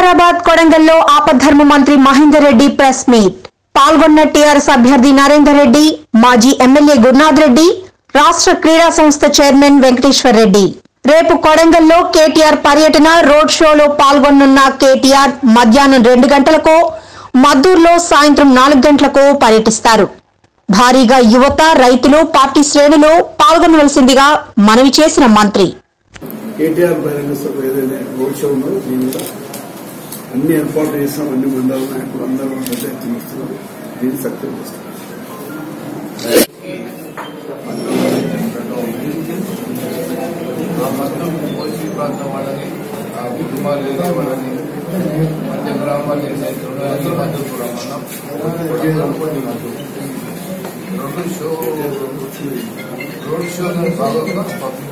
వికారాబాద్ కొడంగల్లో ఆపద్ధర్మ మంత్రి మహేందర్ రెడ్డి ప్రెస్ మీట్ పాల్గొన్న టీఆర్ఎస్ అభ్యర్థి నరేందర్ రెడ్డి మాజీ ఎమ్మెల్యే గురునాథ్ రెడ్డి రాష్ట్ర క్రీడా సంస్థ చైర్మన్ వెంకటేశ్వర్ రెడ్డి రేపు కొడంగల్లో కేటీఆర్ పర్యటన రోడ్ షోలో పాల్గొనున్న కేటీఆర్ మధ్యాహ్నం రెండు గంటలకు మద్దూరులో సాయంత్రం నాలుగు గంటలకు పర్యటిస్తారు భారీగా యువత రైతులు పార్టీ శ్రేణులు పాల్గొనవలసిందిగా మనవి చేసిన మంత్రి కేటీఆర్ బహిరంగ సభ ఏదైనా రోడ్ షో ఉందో దీని మీద అన్ని ఏర్పాట్లు చేస్తాం అన్ని మండల నాయకులు అందరూ పెద్ద ఎత్తున వస్తున్నారు దీన్ని సక్సెస్ చేస్తాం ఆ మొత్తం ఓసీ ప్రాంతం వాళ్ళని ఆ కుటుంబాలు ఏదో వాళ్ళని మధ్య గ్రామాలు ఏదైతే ఉన్నాయో మధ్య కూడా మనం రోడ్ షో రోడ్ షో భాగంగా పబ్లిక్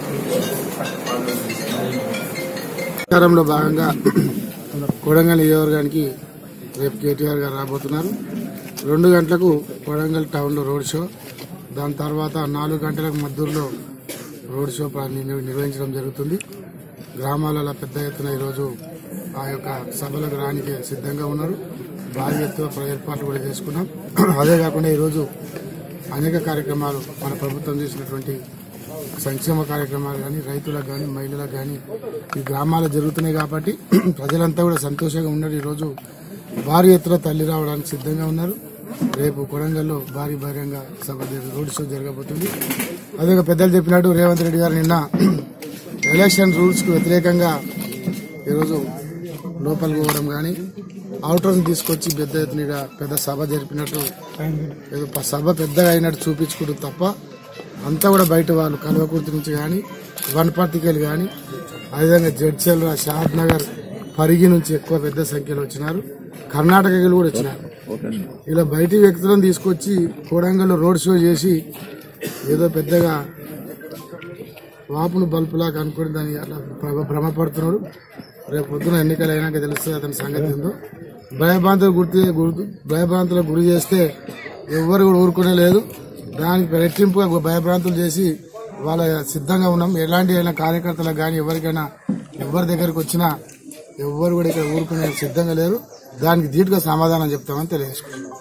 ప్రచారంలో భాగంగా కొడంగల్ నియోజకవర్గానికి రేపు కేటీఆర్ గారు రాబోతున్నారు రెండు గంటలకు కొడంగల్ టౌన్లో రోడ్ షో దాని తర్వాత నాలుగు గంటలకు మద్దూరులో రోడ్ షో ప్రా- నిర్వ- నిర్వహించడం జరుగుతుంది గ్రామాలలో పెద్ద ఎత్తున ఈరోజు ఆ యొక్క సభలకు రానికి సిద్ధంగా ఉన్నారు భారీ ఎత్తున ప్ర- ఏర్పాట్లు కూడా చేసుకున్నాం అదే కాకుండా ఈరోజు అనేక కార్యక్రమాలు మన ప్రభుత్వం చేసినటువంటి సంక్షేమ కార్యక్రమాలు కానీ రైతులకు కానీ మహిళలకు కానీ ఈ గ్రామాలు జరుగుతున్నాయి కాబట్టి ప్రజలంతా కూడా సంతోషంగా ఉన్నారు ఈరోజు భారీ ఎత్తున తల్లి రావడానికి సిద్ధంగా ఉన్నారు రేపు కొడంగల్లో భారీ బహిరంగ సభ జరగ- రోడ్ షో జరగబోతుంది అదే పెద్దలు చెప్పినట్టు రేవంత్ రెడ్డి గారు నిన్న ఎలక్షన్ రూల్స్ కు వ్యతిరేకంగా ఈరోజు లోపలికి పోవడం కానీ అవుటర్ తీసుకొచ్చి పెద్ద ఎత్తున ఈడ పెద్ద సభ జరిపినట్టు ఏదో ప- సభ పెద్దగా అయినట్టు చూపించుకుంటూ తప్ప అంతా కూడా బయట వాళ్ళు కల్వకుర్తి నుంచి కానీ వనపర్తికెళ్ళి కానీ అదేవిధంగా జడ్చల్ షాద్ నగర్ పరిగి నుంచి ఎక్కువ పెద్ద సంఖ్యలో వచ్చినారు కర్ణాటకకి కూడా వచ్చినారు ఇలా బయటి వ్యక్తులను తీసుకొచ్చి కోడంగల్లో రోడ్ షో చేసి ఏదో పెద్దగా వాపును బల్పులాగా అనుకుని దాన్ని అట్లా భ్రమ- భ్రమపడుతున్నాడు రేపు పొద్దున ఎన్నికలు అయినాక తెలుస్తుంది అతని సంగతి ఏందో భయభ్రాంతులు గుర్తు గుర్తు భయభ్రాంతులకు గురి చేస్తే ఎవ్వరు కూడా ఊరుకునే లేదు దానికి రెట్టింపుగా భయభ్రాంతులు చేసి వాళ్ళ సిద్ధంగా ఉన్నాం ఎలాంటి అయినా కార్యకర్తలకు కానీ ఎవరికైనా ఎవరి దగ్గరికి వచ్చినా ఎవ్వరు కూడా ఇక్కడ ఊరుకునే సిద్ధంగా లేరు దానికి ధీటుగా సమాధానం చెప్తామని తెలియజేసుకున్నాం